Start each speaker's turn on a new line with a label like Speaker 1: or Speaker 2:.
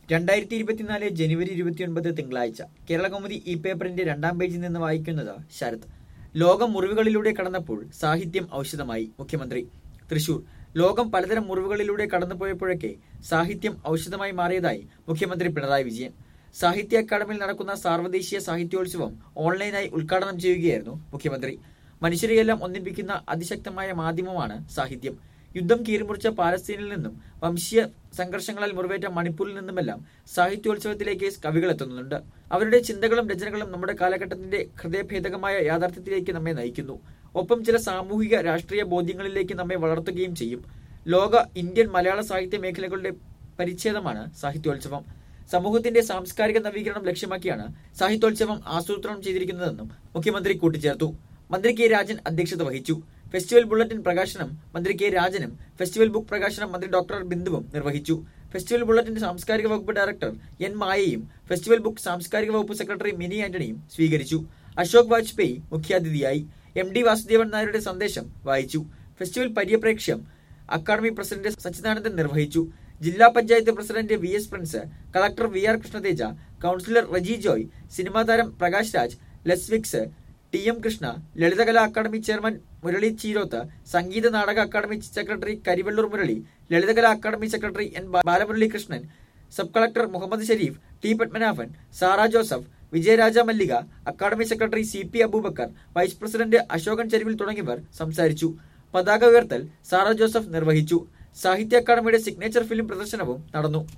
Speaker 1: രണ്ടായിരത്തി ഇരുപത്തിനാല് ജനുവരി ഇരുപത്തിയൊൻപത് തിങ്കളാഴ്ച കേരള കൗമുദി ഈ പേപ്പറിന്റെ രണ്ടാം പേജിൽ നിന്ന് വായിക്കുന്നത് ശരത് ലോകം മുറിവുകളിലൂടെ കടന്നപ്പോൾ സാഹിത്യം ഔഷധമായി മുഖ്യമന്ത്രി തൃശൂർ ലോകം പലതരം മുറിവുകളിലൂടെ കടന്നുപോയപ്പോഴൊക്കെ സാഹിത്യം ഔഷധമായി മാറിയതായി മുഖ്യമന്ത്രി പിണറായി വിജയൻ സാഹിത്യ അക്കാദമിയിൽ നടക്കുന്ന സാർവദേശീയ സാഹിത്യോത്സവം ഓൺലൈനായി ഉദ്ഘാടനം ചെയ്യുകയായിരുന്നു മുഖ്യമന്ത്രി മനുഷ്യരെയെല്ലാം ഒന്നിപ്പിക്കുന്ന അതിശക്തമായ മാധ്യമമാണ് സാഹിത്യം യുദ്ധം കീറിമുറിച്ച പാലസ്തീനിൽ നിന്നും വംശീയ സംഘർഷങ്ങളാൽ മുറിവേറ്റ മണിപ്പൂരിൽ നിന്നുമെല്ലാം സാഹിത്യോത്സവത്തിലേക്ക് കവികൾ എത്തുന്നുണ്ട് അവരുടെ ചിന്തകളും രചനകളും നമ്മുടെ കാലഘട്ടത്തിന്റെ ഹൃദയഭേദകമായ യാഥാർത്ഥ്യത്തിലേക്ക് നമ്മെ നയിക്കുന്നു ഒപ്പം ചില സാമൂഹിക രാഷ്ട്രീയ ബോധ്യങ്ങളിലേക്ക് നമ്മെ വളർത്തുകയും ചെയ്യും ലോക ഇന്ത്യൻ മലയാള സാഹിത്യ മേഖലകളുടെ പരിച്ഛേദമാണ് സാഹിത്യോത്സവം സമൂഹത്തിന്റെ സാംസ്കാരിക നവീകരണം ലക്ഷ്യമാക്കിയാണ് സാഹിത്യോത്സവം ആസൂത്രണം ചെയ്തിരിക്കുന്നതെന്നും മുഖ്യമന്ത്രി കൂട്ടിച്ചേർത്തു മന്ത്രി കെ രാജൻ അധ്യക്ഷത വഹിച്ചു ഫെസ്റ്റിവൽ ബുള്ളറ്റിൻ പ്രകാശനം മന്ത്രി കെ രാജനും ഫെസ്റ്റിവൽ ബുക്ക് പ്രകാശനം മന്ത്രി ഡോക്ടർ ബിന്ദുവും നിർവഹിച്ചു ഫെസ്റ്റിവൽ ബുള്ളറ്റിൻ സാംസ്കാരിക വകുപ്പ് ഡയറക്ടർ എൻ മായയും ഫെസ്റ്റിവൽ ബുക്ക് സാംസ്കാരിക വകുപ്പ് സെക്രട്ടറി മിനി ആന്റണിയും സ്വീകരിച്ചു അശോക് വാജ്പേയി മുഖ്യാതിഥിയായി എം ഡി വാസുദേവൻ നായരുടെ സന്ദേശം വായിച്ചു ഫെസ്റ്റിവൽ പര്യപ്രേക്ഷ്യം അക്കാദമി പ്രസിഡന്റ് സച്ചിദാനന്ദൻ നിർവഹിച്ചു ജില്ലാ panchayat president V S Prince collector V R Krishnateja councillor Reji Joy cinema താരം പ്രകാശ് രാജ് ലെസ്വിക്സ് T M Krishna Lalithakala academy chairman Murali Cheeroth Sangeetha Nataka academy secretary Karivellur Murali Lalithakala academy secretary N Balamurali Krishnan sub collector Muhammad Shareef T Padmanabhan Sara Joseph Vijayaraja Mallika academy secretary C P Abubakar vice president Ashokan Charuvil തുടങ്ങിയവർ സംസാരിച്ചു പതാക ഉയർത്തൽ സാറ ജോസഫ് നിർവഹിച്ചു സാഹിത്യ അക്കാദമിയുടെ സിഗ്നേച്ചർ ഫിലിം പ്രദർശനവും നടന്നു